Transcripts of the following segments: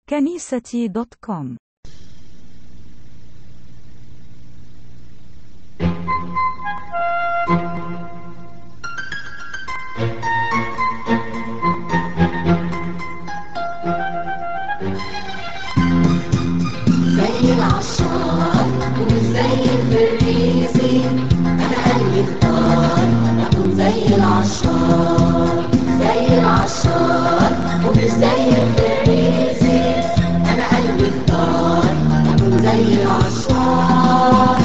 كنيستي دوت كوم زي العشار ومش زي الفريسي انا قلبي اختار اكون زي العشار زي العشار ومش زي الفريسي انا قلبي اختار اكون زي العشار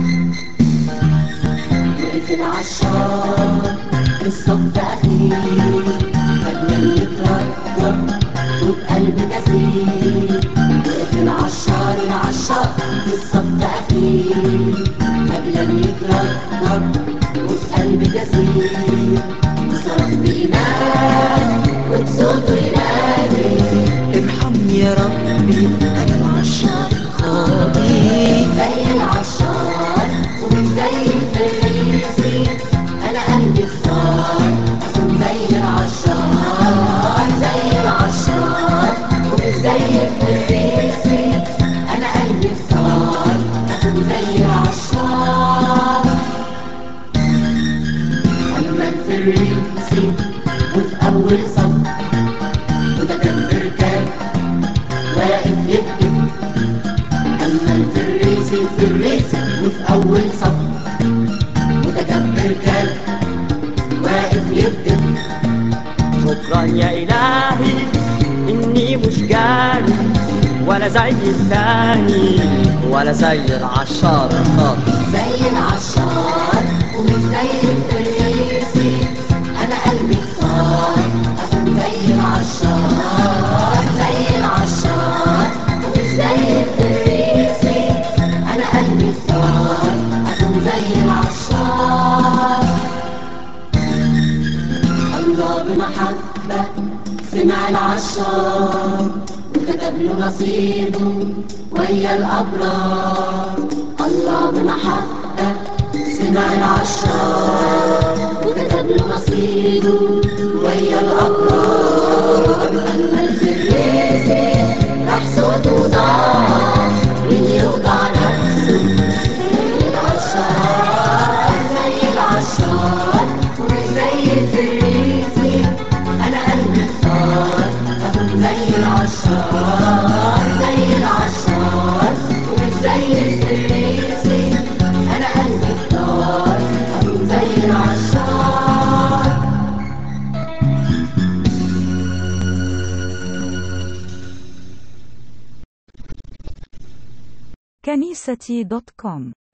وقف العشار الصف اخير فجأة يتردد وبقلب كثير وقف العشار العشار الصف اخير قبل يتردد وبقلب كثير وصرخ بإيمان وبصوته ينادي ارحمني يا ربي انا العشار الخاطي زي العشار ومش زي الفريسي انا قلبي اختار اكون زي العشار زي العشار ومش زي الفريسي انا قلبي اختار اكون زي العشار اما الفريسي وفي اول صف متكبر كان واقف يكتب أما الفريسي الفريسي وفي أول صف متكبر كان واقف يكتب شكرا يا الهي اني مش جاني ولا زي الثاني ولا زي العشار الخاطي زي العشار ومش زي الفريسي أنا قلبي اختار أكون زي العشار زي العشار ومش زي الفريسي أنا قلبي اختار أكون زي العشار الله بمحبة سمع العشار وكتب له نصيبه ويا الأبرار الله بمحبة سمع العشار وكتب له نصيبه ويا الأبرار أما الفريسي راح صوته ضاع من يوقع نفسه زي العشار زي العشار ومش زي الفريسي أنا قلبي اختار أكون زي العشار زي العشار ومش زي الفريسي أنا قلبي اختار أكون زي العشار كنيستي دوت كوم